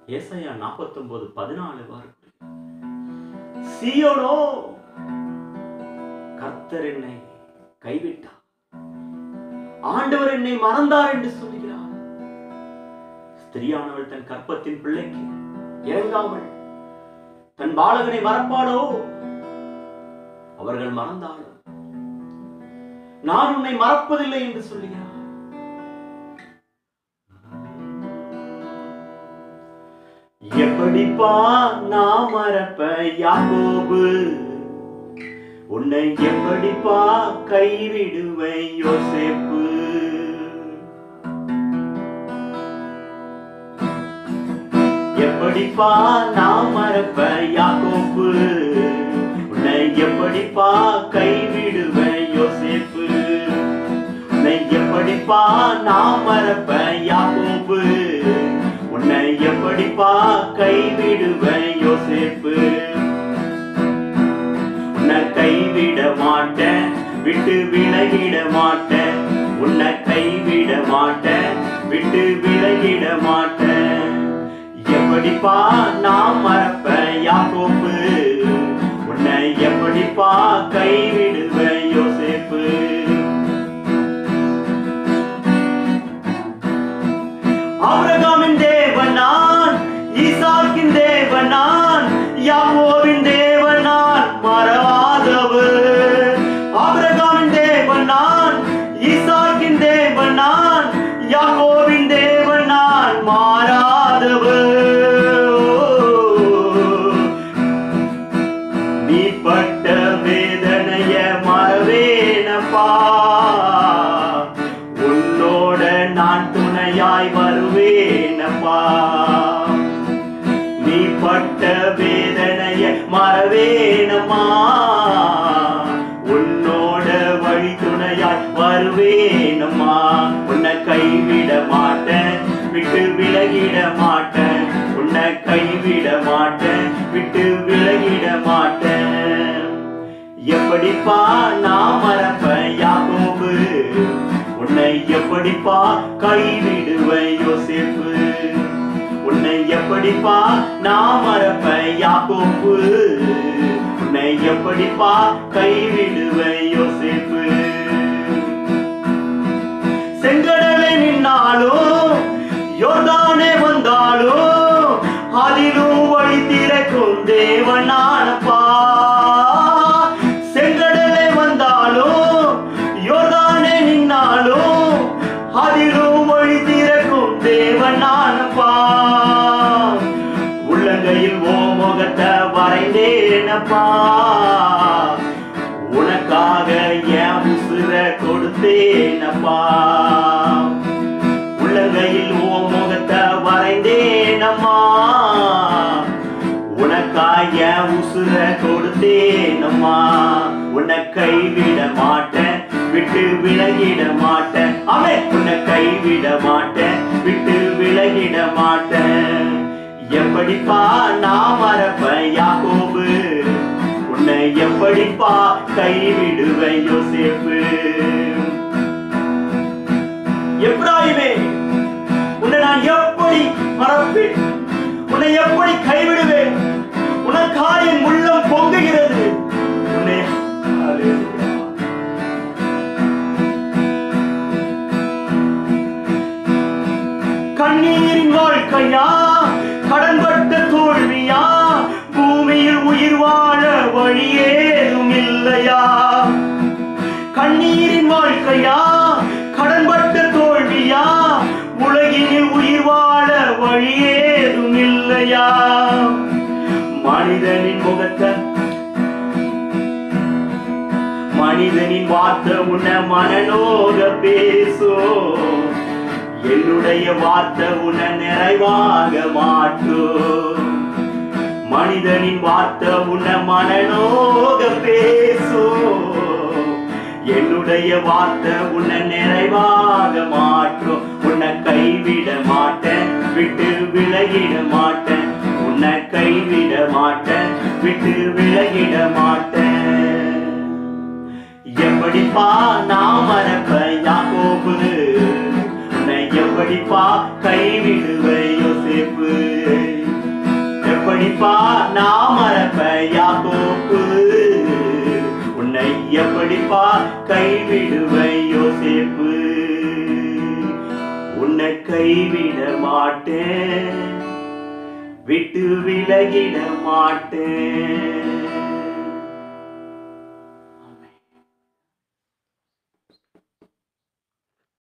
ஏசாயா நாற்பத்தொன்பது பதினாலு வாரம் சீயோனோ கர்த்தர் என்னை கைவிட்டார் ஆண்டவர் என்னை மறந்தார் என்று சொல்கிறார் ஸ்திரியானவள் தன் கற்பத்தின் பிள்ளைக்கு இறங்காமல் தன் பாலகனை மறப்பாளோ அவர்கள் மறந்தாலும் நான் உன்னை மறப்பதில்லை என்று சொல்லுகிறார் எப்படிப்பா நான் மறப்ப யாக்கோபு உன்னை எப்படிப்பா கைவிடுவேன் யோசேப்பு எப்படிப்பா நான் மறப்ப யாக்கோப்பு உன்னை எப்படிப்பா கைவிடுவேன் யோசேப்பு உன்னை எப்படிப்பா நான் மறப்ப யாக்கோப்பு உன்னை எப்படிப்பா கைவிடுவேன் யோசேப்பு உன்னை கைவிட மாட்டேன் விட்டு விலகிட மாட்டேன் உன்னை கைவிட மாட்டேன் விட்டு விலகிட மாட்டேன் எப்படிப்பா நான் மறப்பேன் யாக்கோப்பு உன்னை எப்படிப்பா கைவிடுவேன் யோசேப்பு ஆபிரகாமின் தேவன் நான் ஈசாக்கின் தேவன் நான் யாக்கோவின் தேவன் நான் மறவாதவர் ஆபிரகாமின் தேவன் நான் ஈசாக்கின் தேவன் நான் யாக்கோவின் தேவன் நான் மாறாதவர் நீ பட்ட வேதனைய மறவேனப்பா உன்னோட நான் துணையாய் வருவேனப்பா நீ பட்ட வேதனைய மறவேனம்மா உன்னோட வழி துணையாய் வருவேனம்மா உன்னை கைவிட மாட்டேன் விட்டு விலகிட மாட்டேன் உன்னை கைவிட மாட்டேன் விட்டு விலகிட மாட்டேன் எப்படிப்பா நான் மறப்பேன் யாக்கோபு உன்னை எப்படிப்பா கைவிடுவேன் யோசேப்பு உன்னை எப்படிப்பா நான் மறப்பேன் யாக்கோப்பு உன்னை எப்படிப்பா கைவிடுவேன் யோசேப்பு செங்கடலை நின்னாலும் யோர்தானே வந்தாலும் அதிலும் வழி திறக்கும் தேவனானப்பா செங்கடலை வந்தாலும் யோர்தானே நின்னாலும் அதிலும் வழி திறக்கும் தேவனானப்பா உள்ளங்கையில் ஓ முகத்தை வரைந்தேனப்பா உனக்காக என் உசுர கொடுத்தேனப்பா உள்ளங்கையில் ஓ முகத்தை வரைந்தேனம்மா உனக்காக என் உசுர கொடுத்தேனம்மா உன்னை கைவிட மாட்டேன் விட்டு விலகிட மாட்டேன் அவன் உன்னை கைவிட மாட்டேன் விட்டு விலகிட மாட்டேன் எப்படிப்பா நான் மறப்பேன் யாக்கோபு உன்னை எப்படிப்பா கைவிடுவேன் யோசேப்பு எப்ராயிமே உன்னை நான் எப்படி மறப்பேன் உன்னை எப்படி கைவிடுவேன் உனக்காக என் உள்ளம் பொங்குகிறது உன்னை ஹalleluya. கண்ணீரின் வாழ்க்கையா கடன்பட்ட தோல்வியா பூமியில் உயிர் வாழ வழியேதும் இல்லையா கண்ணீரின் வாழ்க்கையா கடன்பட்ட தோல்வியா உலகினில் உயிர் வாழ வழியேதும் இல்லையா மனிதனின் முகத்தை மனிதனின் வார்த்தை உன்னை மனநோக பேசும் என்னுடைய வார்த்தை உன்னை நிறைவாக மாற்றும் மனிதனின் வார்த்தை உன்னை மனநோக பேசும் என்னுடைய வார்த்தை உன்னை நிறைவாக மாற்றும் உன்னை கைவிட மாட்டேன் விட்டு விலகிட மாட்டேன் உன்னை கைவிட மாட்டேன் விட்டு விலகிட மாட்டேன் எப்படிப்பா நான் மறப்பேன் யாக்கோபு உன்னை எப்படிப்பா கைவிடுவேன் யோசேப்பு எப்படிப்பா நான் மறப்ப யாக்கோப்பு உன்னை எப்படிப்பா கைவிடுவை யோசேப்பு உன்னை கைவிட மாட்டேன் விட்டு விலகிட மாட்டேன்